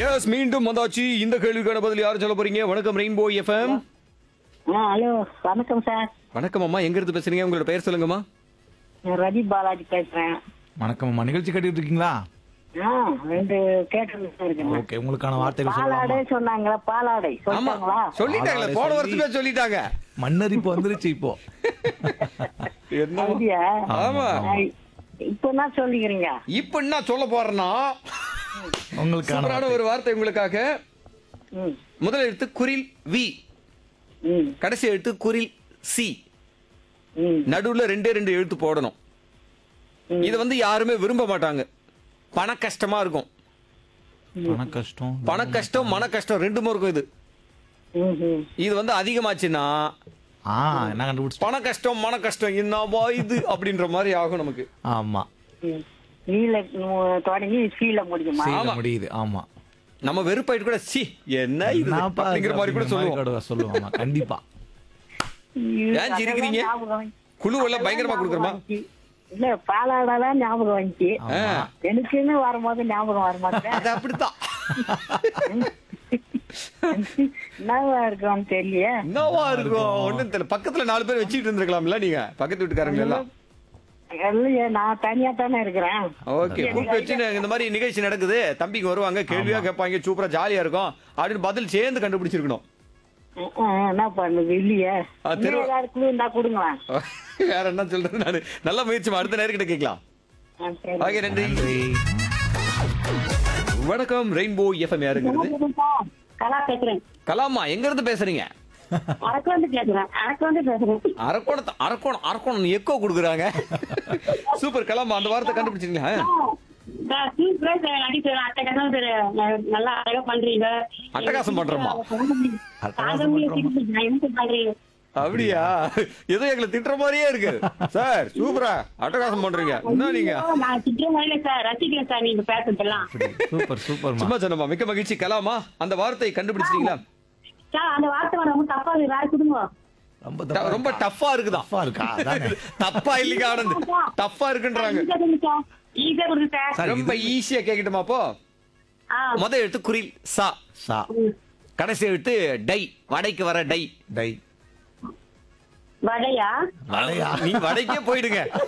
S மீண்டும் வந்தாச்சு இந்த கேள்விக்கான பதில் யார் சொல்ல போறீங்க வணக்கம் ரெயின்போ எஃப்எம் ஆ ஹலோ வணக்கம் சார் வணக்கம் அம்மா எங்க இருந்து பேசுறீங்க உங்களோட பெயர் சொல்லுங்கம்மா நான் ரவி பாலாஜி பேசுறேன் வணக்கம் அம்மா நிகழ்ச்சி கேட்டுட்டு இருக்கீங்களா ஆ ரெண்டு கேட்டு இருக்கேன் ஓகே உங்களுக்கான வார்த்தைகள் பாலாடை சொல்லலாமா சொன்னாங்களா பாலாடை ஆமா சொல்லிட்டாங்களா சொல்லிட்டாங்களே ஆளாடை போன சொல்லி- வருஷமே சொல்லிட்டாங்க மண்ணரிப்பு வந்துருச்சு இப்போ என்ன ஐடியா ஆமா இப்ப என்ன சொல்லிக்கிறீங்க இப்ப என்ன சொல்ல போறேன்னா உங்களுக்கான சூப்பரான வார்த்தை. ஒரு வார்த்தை உங்களுக்காக ம் முதல் எழுத்து குரில் வி ம் கடைசி எழுத்து குரில் சி ம் நடுவுல ரெண்டே ரெண்டு எழுத்து போடணும் ம். இத வந்து யாருமே விரும்ப மாட்டாங்க பண கஷ்டமா இருக்கும் பண கஷ்டம் பண கஷ்டம் மன கஷ்டம் ரெண்டுமே இருக்கும் இது ம் ம் இது வந்து அதிகமாச்சுன்னா ஆ என்ன கண்டுபிடிச்சு பண கஷ்டம் மன கஷ்டம் என்னவா இது அப்படின்ற மாதிரி ஆகும் நமக்கு ஆமா ம் நீல உம், தொடங்கி சீல முடியுமா செய்ய ஆமா. முடியுது ஆமா நம்ம வெறுப்பாயிட்டு கூட சி என்ன இது என்னப்பா அப்படிங்கிற மாதிரி கூட அப்படிங்கிற சொல்லுவோம் கூட சொல்லுவோம் ஆமா கண்டிப்பா இது ஏன் சிரிக்கிறீங்க? அதெல்லாம் ஞாபகம் வந்துச்சு. குழு எல்லாம் அதெல்லாம் பயங்கரமா ஞாபகம் கொடுக்குறமா வந்துச்சு. இல்ல பாலாடெல்லாம் ஞாபகம் வந்துச்சு ஆமா. எனக்குன்னு வரும்போது ஞாபகம் வர மாட்டேன் அது அப்படித்தான் என்னவா இருக்கும்னு தெரியல என்னவா இருக்கும் ஒண்ணும் தெரியல பக்கத்துல நாலு பேர் வச்சுட்டு இருந்திருக்கலாம்ல நீங்க பக்கத்து வீட்டுக்காரங்க எல்லாம் இல்லையே நான் தனியா தானே இருக்கிறேன் ஓகே கூப்பிட்டு வச்சு நான் இந்த மாதிரி நிகழ்ச்சி நடக்குது தம்பிக்கு வருவாங்க கேள்வியா கேட்பாங்க சூப்பரா ஜாலியா இருக்கும் அப்படின்னு பதில் சேர்ந்து கண்டுபிடிச்சிருக்கணும் அஹ் அஹ் என்ன பண்ணுது இல்லையே ஆ, தெரு- இன்னும் ஏதாவது குழு இருந்தா கொடுங்களேன் வேற என்ன சொல்றது நானு நல்ல முயற்சி அடுத்த நேர்கிட்ட கேட்கலாம் ஆ, சரி. ஓகே நன்றி நன்றி வணக்கம் ரெயின்போ எஃப்எம் யாருங்கிறது கலா பேசுறேன் கலாமா எங்க இருந்து பேசுறீங்க அரக்கு வந்து பேசுறேன் அரக்கு வந்து பேசுறேன் அரக்கோணத்தை அரக்கோணம் அரக்கோணம் எக்கோ கொடுக்குறாங்க சூப்பர் கலாமா அந்த வார்த்தை கண்டுபிடிச்சிங்களா நல்லா அழகா பண்றீங்க அட்டகாசம் பண்றோமா? அட்டகாசம் பண்றோமா? அப்படியா ஏதோ எங்களை திட்டுற மாதிரியே இருக்கு சார் சூப்பரா அட்டகாசம் பண்றீங்க என்ன நீங்க நான் திட்டம் வரல சார் ரசிக்கிறேன் சார் நீங்க பேசுறதெல்லாம் சூப்பர் சூப்பர்மா சும்மா சொன்னமா மிக்க மகிழ்ச்சி கலாமா அந்த வார்த்தையை கண்டுபிடிச்சிட்டீங்களா சார் அந்த வார்த்தை ரொம்ப தப்பா இருக்கு வேற கொடுங்க ரொம்ப ட- ரொம்ப டஃப்பா இருக்குதான் டஃப்பா இருக்கா அதானே தப்பா இல்லைங்க ஆனந்த் டஃப்பா இருக்குன்றாங்க ஈஸியா கொடுங்க சார் சார், ரொம்ப ஈஸியா கேக்கட்டுமா அப்போ ஆ முத எழுத்து குரில் சா சா கடைசி எழுத்து டை வடைக்கு வர டை டை வடையா வளையா நீ வடைக்கே போயிடுங்க